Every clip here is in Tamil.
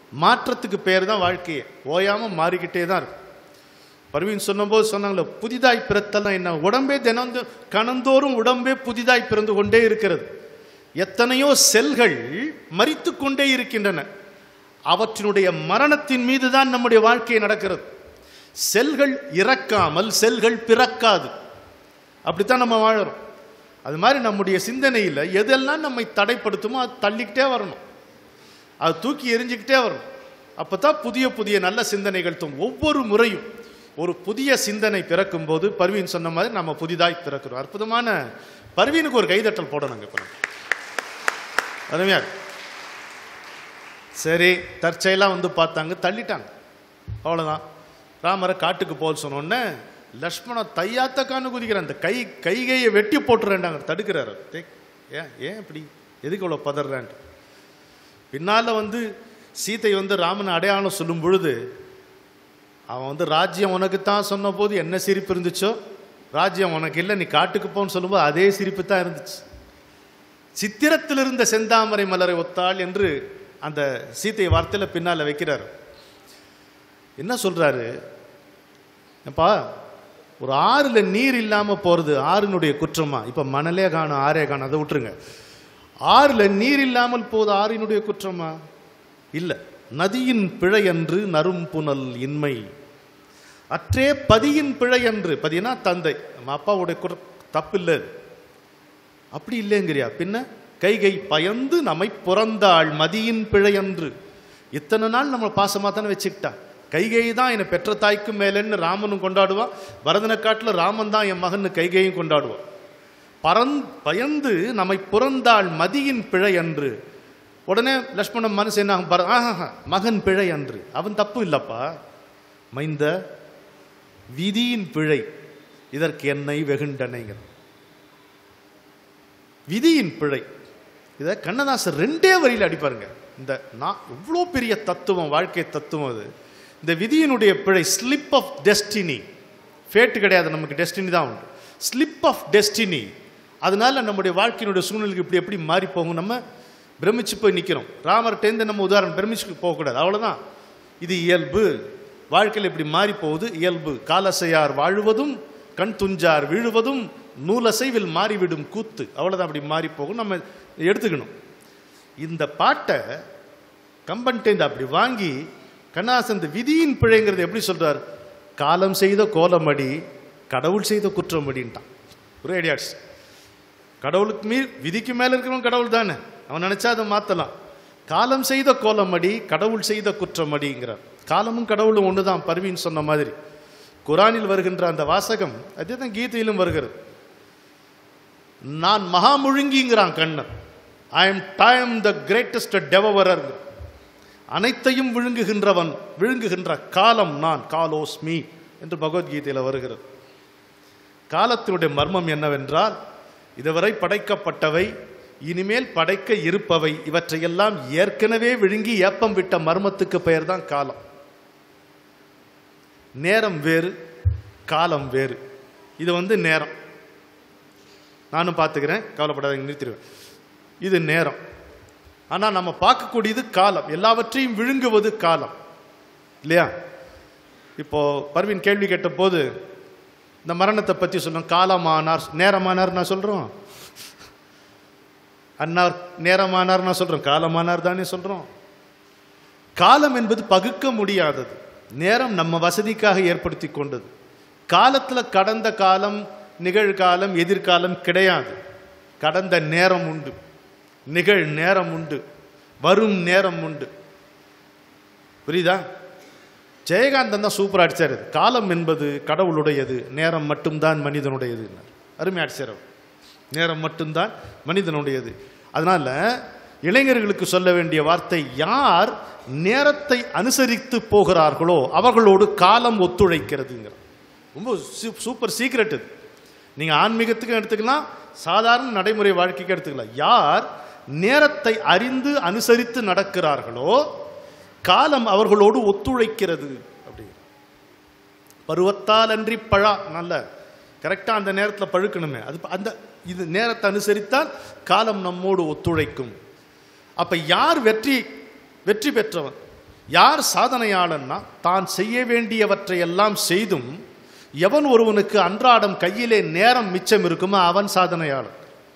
மாற்றத்துக்கு பேர் தான் வாழ்க்கையே ஓயாம மாறிக்கிட்டே தான் இருக்கு பர்வீன் சொன்னபோது சொன்னாங்களே புதிதாய் பிறத்தல் என்ன உடம்பே தினம் கணந்தோறும் உடம்பே புதிதாய் பிறந்து கொண்டே இருக்கிறது எத்தனையோ செல்கள் மரித்து கொண்டே இருக்கின்றன அவற்றினுடைய மரணத்தின் மீது தான் நம்முடைய வாழ்க்கை நடக்கிறது செல்கள் இறக்காமல் செல்கள் பிறக்காது அப்படித்தான் நம்ம வாழறோம் அது மாதிரி நம்முடைய சிந்தனையில் எதெல்லாம் நம்மை தடைப்படுத்துமோ அது தள்ளிக்கிட்டே வரணும் அது தூக்கி எரிஞ்சுக்கிட்டே வரணும் அப்போ தான் புதிய புதிய நல்ல சிந்தனைகள் தோணும் ஒவ்வொரு முறையும் ஒரு புதிய சிந்தனை பிறக்கும் போது பர்வீன் சொன்ன மாதிரி நம்ம புதிதாய் பிறக்கிறோம் அற்புதமான பர்வீனுக்கு ஒரு கைதட்டல் போடணுங்க இப்போ நம்ம. அருமையா இருக்கு. சரி தற்செயலாக வந்து பார்த்தாங்க தள்ளிட்டாங்க அவ்வளோதான் ராமரை காட்டுக்கு போக சொன்னோடனே லக்ஷ்மணன் தையாத்தக்கான்னு குதிக்கிறான் அந்த கை கைகையை வெட்டி போட்டுறேன்டாங்க தடுக்கிறாரு டேய், ஏன் ஏன் இப்படி எதுக்கு இவ்வளோ பதறான்ட்டு பின்னால் வந்து சீதை வந்து ராமன் அடையாளம் சொல்லும் பொழுது அவன் வந்து ராஜ்யம் உனக்கு தான் சொன்ன போது என்ன சிரிப்பு இருந்துச்சோ ராஜ்யம் உனக்கு இல்லை நீ காட்டுக்கு போன்னு சொல்லும்போது அதே சிரிப்பு தான் இருந்துச்சு சித்திரத்தில் இருந்த செந்தாமரை மலரை ஒத்தாள் என்று அந்த சீத்தை வார்த்தையில் பின்னால் வைக்கிறார் என்ன சொல்றாரு ஏப்பா ஒரு ஆறுல நீர் இல்லாம போறது ஆறினுடைய குற்றமா இப்ப மணலே காணும் ஆறே காணும் அதை விட்டுருங்க ஆறுல நீர் இல்லாமல் போது ஆறினுடைய குற்றமா இல்ல நதியின் பிழை என்று நரும் புனல் இன்மை அற்றே பதியின் பிழை என்று பதினா தந்தை நம்ம அப்பாவுடைய குற்ற தப்பு இல்லை அது. அப்படி இல்லைங்கிறியா பின்ன கைகை பயந்து நம்மை புறந்தாள் மதியின் பிழையன்று இத்தனை நாள் நம்ம பாசமாக தானே வச்சுக்கிட்டா கைகை தான் என்னை பெற்ற தாய்க்கு மேலேன்னு ராமனும் கொண்டாடுவான் பரதனை காட்டில் ராமன் தான் என் மகன் கைகையும் கொண்டாடுவான் பறந் பயந்து நம்மை புறந்தாள் மதியின் பிழை அன்று உடனே லக்ஷ்மணன் மனசு என்ன ஆகும்? பர- ஆஹாஹா, மகன் பிழை அன்று அவன் தப்பு இல்லப்பா மைந்த விதியின் பிழை இதற்கு என்னை வெகுண்டனைங்கிற விதியின் பிழை இதை கண்ணதாசர் ரெண்டே வரியில் அடிப்பாருங்க இந்த நான் எவ்வளோ பெரிய தத்துவம் வாழ்க்கை தத்துவம் அது இந்த விதியினுடைய பிழை ஸ்லிப் ஆஃப் டெஸ்டினி ஃபேட்டு கிடையாது நமக்கு டெஸ்டினி தான் உண்டு ஸ்லிப் ஆஃப் டெஸ்டினி அதனால நம்முடைய வாழ்க்கையினுடைய சூழ்நிலைக்கு இப்படி எப்படி மாறி போகும் நம்ம பிரமிச்சு போய் நிற்கிறோம் ராமர்கிட்டேருந்து நம்ம உதாரணம் பிரமிச்சு போகக்கூடாது அவ்வளோதான் இது இயல்பு வாழ்க்கையில் இப்படி மாறி போகுது இயல்பு காலசையார் வாழுவதும் கண் துஞ்சார் வீழுவதும் நூலசைவில் மாறிவிடும் கூத்து அவ்வளோதான் அப்படி மாறி போகும் நம்ம எடுத்துக்கணும் இந்த பாட்டை கம்பன்டேந்து அப்படி வாங்கி கண்ணாசன் இந்த விதியின் பிழைங்கிறது எப்படி சொல்றார் காலம் செய்த கோலமடி கடவுள் செய்த குற்றமடின்ட்டான் ஒரு ஐடியாட்ஸ் கடவுளுக்கு மீ விதிக்கு மேல இருக்கிறவன் கடவுள் தானே அவன் நினைச்சா அதை மாத்தலாம் காலம் செய்த கோலமடி கடவுள் செய்த குற்றமடிங்கிறார் காலமும் கடவுளும் ஒண்ணுதான் பர்வீன் சொன்ன மாதிரி குரானில் வருகின்ற அந்த வாசகம் அதே தான் கீதையிலும் வருகிறது நான் மகாமுழுங்கிங்கிறான் Kannan I am time the greatest devourer அனைத்தையும் விழுங்குகின்றவன் விழுங்குகின்ற காலம் நான் காலோஸ்மி என்று பகவத்கீதையில் வருகிறது காலத்தினுடைய மர்மம் என்னவென்றால் இதுவரை படைக்கப்பட்டவை இனிமேல் படைக்க இருப்பவை இவற்றையெல்லாம் ஏற்கனவே விழுங்கி ஏப்பம் விட்ட மர்மத்துக்கு பெயர் தான் காலம் நேரம் வேறு காலம் வேறு இது வந்து நேரம் நானும் பார்த்துக்கிறேன் கவலைப்படாதீங்க நிறுத்திடுவேன் இது நேரம் ஆனால் நம்ம பார்க்கக்கூடியது காலம் எல்லாவற்றையும் விழுங்குவது காலம் இல்லையா இப்போ பர்வீன் கேள்வி கேட்ட போது இந்த மரணத்தை பற்றி சொன்னோம் காலமானார் நேரமானார் நான் சொல்கிறோம் அன்னார் நேரமானார் நான் சொல்கிறோம் காலமானார் தானே சொல்கிறோம் காலம் என்பது பகுக்க முடியாதது நேரம் நம்ம வசதிக்காக ஏற்படுத்தி கொண்டது காலத்தில் கடந்த காலம் நிகழ்காலம் எதிர்காலம் கிடையாது கடந்த நேரம் உண்டு நிகழ் நேரம் உண்டு வரும் நேரம் உண்டு புரியுதா ஜெயகாந்தன் தான் சூப்பர் அடிச்சார் காலம் என்பது கடவுளுடையது நேரம் மட்டும்தான் மனிதனுடையது அருமை அடிச்சார் அவர். நேரம் மட்டும்தான் மனிதனுடையது அதனால இளைஞர்களுக்கு சொல்ல வேண்டிய வார்த்தை யார் நேரத்தை அனுசரித்து போகிறார்களோ அவர்களோடு காலம் ஒத்துழைக்கிறதுங்கிற ரொம்ப சூ- சூப்பர் சீக்ரெட் இது நீங்க ஆன்மீகத்துக்கும் எடுத்துக்கலாம் சாதாரண நடைமுறை வாழ்க்கைக்கு எடுத்துக்கலாம் யார் நேரத்தை அறிந்து அனுசரித்து நடக்கிறார்களோ காலம் அவர்களோடு ஒத்துழைக்கிறது அப்படி பருவத்தால் அன்றி பழா நல்ல கரெக்டாக அந்த நேரத்தில் பழுக்கணுமே அது அந்த இது நேரத்தை அனுசரித்தால் காலம் நம்மோடு ஒத்துழைக்கும் அப்ப யார் வெற்றி வெற்றி பெற்றவன் யார் சாதனையாளன்னா தான் செய்ய வேண்டியவற்றை எல்லாம் செய்தும் எவன் ஒருவனுக்கு அன்றாடம் கையிலே நேரம் மிச்சம் இருக்குமோ அவன் சாதனையாளன்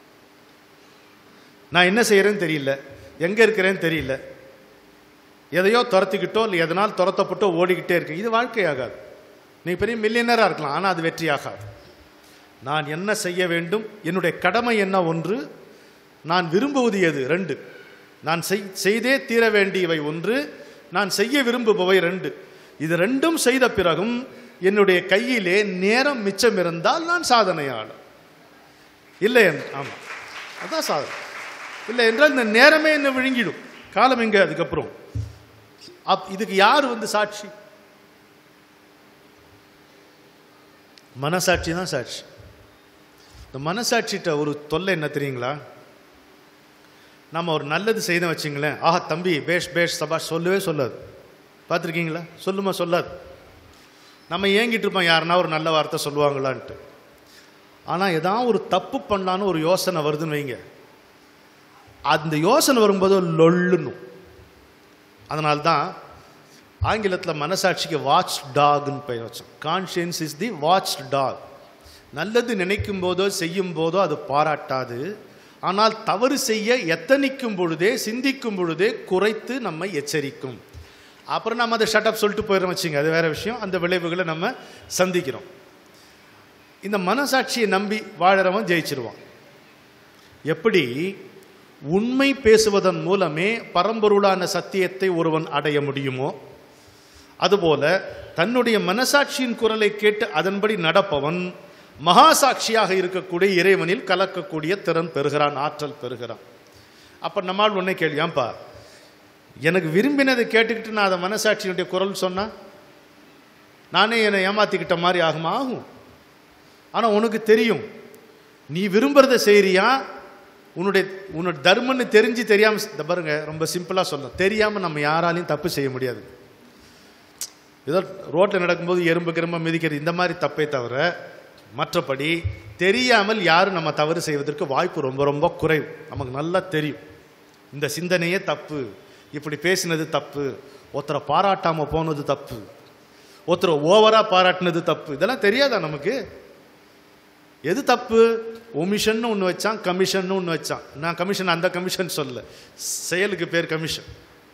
நான் என்ன செய்யறேன்னு தெரியல எங்க இருக்கிறேன்னு தெரியல எதையோ துரத்திக்கிட்டோ இல்லை எதனால் துரத்தப்பட்டோ ஓடிக்கிட்டே இருக்கு இது வாழ்க்கையாகாது நீ பெரிய மில்லியனராக இருக்கலாம் ஆனால் அது வெற்றியாகாது நான் என்ன செய்ய வேண்டும் என்னுடைய கடமை என்ன ஒன்று நான் விரும்புவது எது ரெண்டு நான் செய்- செய்தே தீர வேண்டியவை ஒன்று நான் செய்ய விரும்புபவை ரெண்டு இது ரெண்டும் செய்த பிறகும் என்னுடைய கையிலே நேரம் மிச்சம் இருந்தால் நான் சாதனையாளர் இல்லை என்- ஆமா அதான் சாதனை இல்லை என்றால் இந்த நேரமே என்ன விழுங்கிடும் காலம் எங்க அதுக்கப்புறம் அப் இதுக்கு யார் வந்து சாட்சி மனசாட்சி தான் சாட்சி இந்த மனசாட்சிட்ட ஒரு தொல்லை என்ன தெரியுங்களா நம்ம ஒரு நல்லது செய்தோம் வச்சுங்களேன் ஆஹா தம்பி பேஷ் பேஷ் சபாஷ் சொல்லவே சொல்லாது பார்த்துருக்கீங்களா சொல்லுமா சொல்லாது நம்ம ஏங்கிட்டு இருப்போம் யாருன்னா ஒரு நல்ல வார்த்தை சொல்லுவாங்களான்ட்டு ஆனால் ஏதாவது ஒரு தப்பு பண்ணலான்னு ஒரு யோசனை வருதுன்னு வைங்க அந்த யோசனை வரும்போது லொல்லுன்னும் அதனால்தான் ஆங்கிலத்தில் மனசாட்சிக்கு வாட்ச் டாக்னு பெயர் வச்சோம் conscience is the watch dog நல்லது நினைக்கும் போதோ செய்யும் போதோ அது பாராட்டாது ஆனால் தவறு செய்ய எத்தனிக்கும் பொழுதே சிந்திக்கும் பொழுதே குறைத்து நம்மை எச்சரிக்கும் அப்புறம் நம்ம அதை ஷட்டப் சொல்லிட்டு போயிடுறோம் வச்சுங்க அது வேற விஷயம் அந்த விளைவுகளை நம்ம சந்திக்கிறோம் இந்த மனசாட்சியை நம்பி வாழறவன் ஜெயிச்சிருவான் எப்படி உண்மை பேசுவதன் மூலமே பரம்பொருளான சத்தியத்தை ஒருவன் அடைய முடியுமோ அதுபோல தன்னுடைய மனசாட்சியின் குரலை கேட்டு அதன்படி நடப்பவன் மகாசாட்சியாக இருக்கக்கூடிய இறைவனில் கலக்கக்கூடிய திறன் பெறுகிறான் ஆற்றல் பெறுகிறான் அப்ப நம்மால் உன்னை கேள்வி ஏன்பா எனக்கு விரும்பினதை கேட்டுக்கிட்டு நான் அதை மனசாட்சியினுடைய குரல் சொன்னா நானே என்னை ஏமாத்திக்கிட்ட மாதிரி ஆகுமா ஆகும் ஆனா உனக்கு தெரியும் நீ விரும்புறத செய்றியா உன்னுடைய உன்னோட தர்மம்னு தெரிஞ்சு தெரியாம இந்த பாருங்க ரொம்ப சிம்பிளா சொல்ல தெரியாம நம்ம யாராலையும் தப்பு செய்ய முடியாது ஏதோ ரோட்டில் நடக்கும்போது எறும்பு கிரும்ப மிதிக்கிறது இந்த மாதிரி தப்பே தவிர மற்றபடி தெரியாமல் யாரும் நம்ம தவறு செய்வதற்கு வாய்ப்பு ரொம்ப ரொம்ப குறைவு நமக்கு நல்லா தெரியும் இந்த சிந்தனையே தப்பு இப்படி பேசினது தப்பு ஒருத்தரை பாராட்டாம போனது தப்பு ஒருத்தரை ஓவரா பாராட்டினது தப்பு இதெல்லாம் தெரியாதா நமக்கு எது தப்பு ஒமிஷன் ஒன்று வச்சான் கமிஷன் ஒன்று வச்சான் நான் கமிஷன் அந்த கமிஷன் சொல்ல செயலுக்கு பேர் கமிஷன்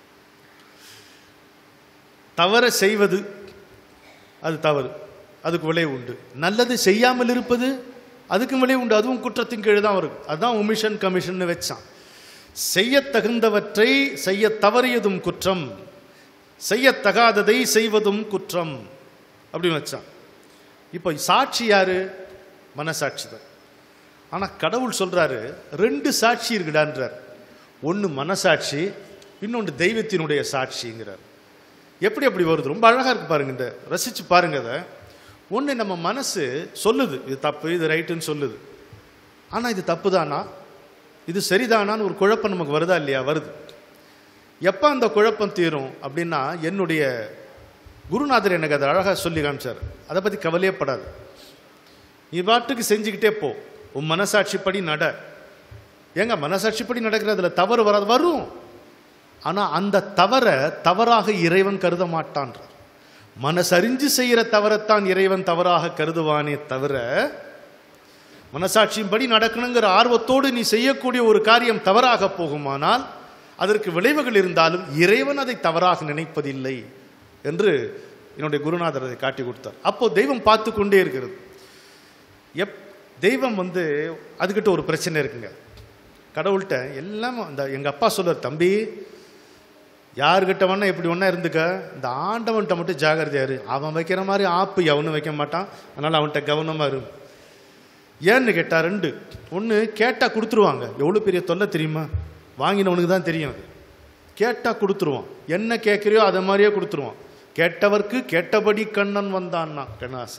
தவற செய்வது அது தவறு அதுக்கு விளைவு உண்டு நல்லது செய்யாமல் இருப்பது அதுக்கும் விளைவு உண்டு அதுவும் குற்றத்தின் கீழ் தான் வரும் அதுதான் ஒமிஷன் கமிஷன் வச்சான் செய்ய தகுந்தவற்றை செய்ய தவறியதும் குற்றம் செய்யத்தகாததை செய்வதும் குற்றம் அப்படின்னு வச்சான் இப்போ சாட்சி யாரு மனசாட்சி தான் ஆனால் கடவுள் சொல்றாரு ரெண்டு சாட்சி இருக்குடான்றார் ஒன்று மனசாட்சி இன்னொன்று தெய்வத்தினுடைய சாட்சிங்கிறார் எப்படி அப்படி வருது ரொம்ப அழகா இருக்கு பாருங்க இந்த ரசிச்சு பாருங்க அதை ஒன்று நம்ம மனசு சொல்லுது இது தப்பு இது ரைட்டுன்னு சொல்லுது ஆனால் இது தப்பு தானா இது சரிதானான்னு ஒரு குழப்பம் நமக்கு வருதா இல்லையா வருது எப்போ அந்த குழப்பம் தீரும் அப்படின்னா என்னுடைய குருநாதர் எனக்கு அதை அழகாக சொல்லி காமிச்சார் அதை பற்றி கவலையே படாது நீ பாட்டுக்கு செஞ்சுக்கிட்டே போ உன் மனசாட்சிப்படி நட ஏங்க மனசாட்சிப்படி நடக்கிறதுல தவறு வராது வரும் ஆனா அந்த தவற தவறாக இறைவன் கருத மாட்டான்றார் மனசறிஞ்சு செய்யற தவறத்தான் இறைவன் தவறாக கருதுவானே தவிர மனசாட்சியின்படி நடக்கணுங்கிற ஆர்வத்தோடு நீ செய்யக்கூடிய ஒரு காரியம் தவறாக போகுமானால் அதற்கு விளைவுகள் இருந்தாலும் இறைவன் அதை தவறாக நினைப்பதில்லை என்று என்னுடைய குருநாதர் அதை காட்டி கொடுத்தார் அப்போ தெய்வம் பார்த்து கொண்டே இருக்கிறது எப் தெய்வம் வந்து அதுக்கிட்ட ஒரு பிரச்சனை இருக்குங்க கடவுள்கிட்ட எல்லாம் அந்த எங்க அப்பா சொல்றார் தம்பி யாருக்கிட்ட வேணா இப்படி ஒன்றா இருந்துக்க இந்த ஆண்டவன்கிட்ட மட்டும் ஜாகிரதையா இரு அவன் வைக்கிற மாதிரி ஆப்பு எவனும் வைக்க மாட்டான் அதனால அவன்கிட்ட கவனமா இரு ஏன்னு கேட்டா ரெண்டு ஒன்று கேட்டால் கொடுத்துருவாங்க எவ்வளோ பெரிய தொல்லை தெரியுமா வாங்கினவனுக்கு தான் தெரியும் அது கேட்டால் கொடுத்துருவான் என்ன கேட்குறியோ அதை மாதிரியே கொடுத்துருவான் கேட்டவர்க்கு கேட்டபடி கண்ணன் வந்தான்னா கண்ணாஸ்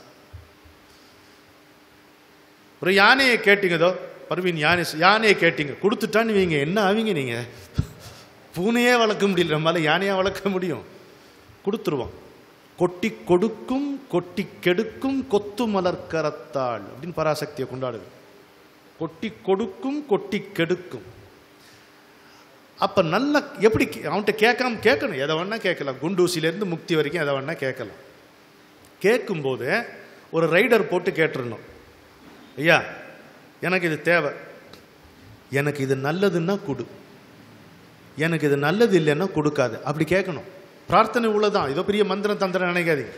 ஒரு யானையை கேட்டீங்கதோ பர்வீன் யானை யானையை கேட்டீங்க கொடுத்துட்டான்னு வைங்க என்ன ஆவீங்க நீங்க பூனையே வளர்க்க முடியல நம்மளால யானையா வளர்க்க முடியும் கொடுத்துருவான் கொட்டி கொடுக்கும் கொட்டி கெடுக்கும் கொத்து மலர்க்கரத்தாள் அப்படின்னு பராசக்தியை கொண்டாடுது கொட்டி கொடுக்கும் கொட்டி கெடுக்கும் அப்போ நல்லா எப்படி கே- அவன்கிட்ட கேட்காம கேட்கணும் எதை வேணா கேட்கலாம் குண்டூசிலேருந்து முக்தி வரைக்கும் எதை வேணா கேட்கலாம் கேட்கும்போது ஒரு ரைடர் போட்டு கேட்டுருணும் ஐயா எனக்கு இது தேவை எனக்கு இது நல்லதுன்னா கொடு எனக்கு இது நல்லது இல்லைன்னா கொடுக்காது அப்படி கேட்கணும் பிரார்த்தனை உள்ளதான் ஏதோ பெரிய மந்திரம் தந்திரம் நினைக்காதீங்க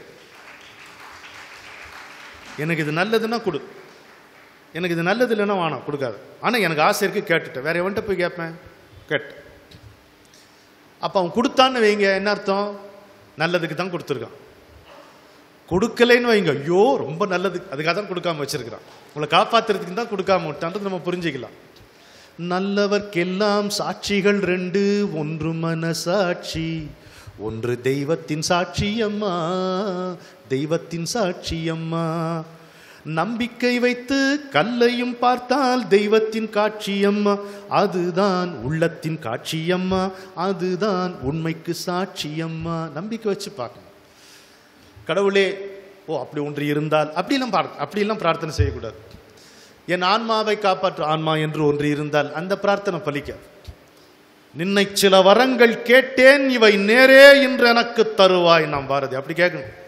எனக்கு இது நல்லதுன்னா கொடு எனக்கு இது நல்லது இல்லைன்னா வேணாம் கொடுக்காது ஆனால் எனக்கு ஆசை இருக்கு கேட்டுட்டேன் வேற எவன்கிட்ட போய் கேட்பேன் கேட்டு அப்போ அவன் கொடுத்தான்னு வைங்க என்ன அர்த்தம் நல்லதுக்கு தான் கொடுத்துருக்கான் கொடுக்கலைன்னு வைங்க ஐயோ ரொம்ப நல்லது அதுக்காக தான் கொடுக்காம வச்சிருக்கிறான் உங்களை காப்பாத்துறதுக்கு தான் கொடுக்காம விட்டான்றது நம்ம புரிஞ்சுக்கலாம் நல்லவர்க்கெல்லாம் சாட்சிகள் ரெண்டு ஒன்று மனசாட்சி ஒன்று தெய்வத்தின் சாட்சியம்மா தெய்வத்தின் சாட்சியம்மா நம்பிக்கை வைத்து கல்லையும் பார்த்தால் தெய்வத்தின் காட்சியம்மா அதுதான் உள்ளத்தின் காட்சியம்மா அதுதான் உண்மைக்கு சாட்சியம்மா நம்பிக்கை வச்சு பார்க்கணும் கடவுளே ஓ அப்படி ஒன்று இருந்தால் அப்படிலாம் பார் அப்படிலாம் பிரார்த்தனை செய்யக்கூடாது என் ஆன்மாவை காப்பாற்று ஆன்மா என்று ஒன்று இருந்தால் அந்த பிரார்த்தனை பலிக்க நின்னை சில வரங்கள் கேட்டேன் இவை நேரே என்று எனக்கு தருவாய் நாம் பாரதி அப்படி கேட்கணும்